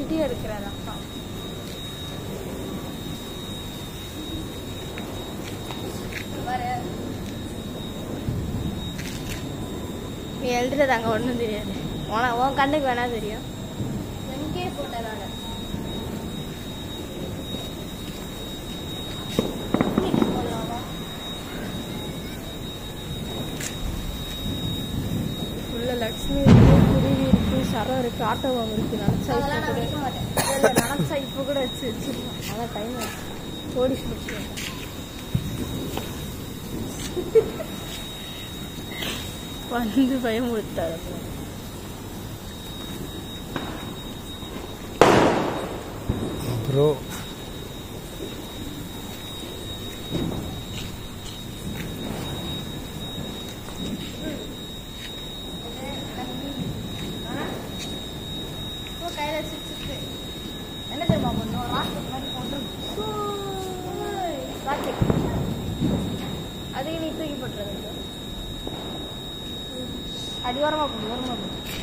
Video இருக்கிறார் அப்பா பாரு. நீ எழுதுறது அங்கே ஒன்றும் தெரியாது உன உன் கண்ணுக்கு வேணா தெரியும் எங்கே போட்டதால உள்ள லட்சுமி இருக்கு குருவி இருக்கு சரம் இருக்கு ஆட்டோவம் இருக்கு நினச்சா இப்போ கூட நினச்சா இப்போ கூட வச்சு வச்சிருக்கோம் அதான் டைம் ஓடி பிடிச்சி வந்து பயம் கொடுத்தாரு அப்புறம் ப்ரோ இப்போ கையில் வச்சுட்டு என்ன தெரியுமா பண்ணுவோம் ராக்கெட் மாதிரி போட்டு ராக்கெட் அதையும் நீ தூக்கி போட்டுறது அடி ஓரமாக போடு ஓரமாக போடு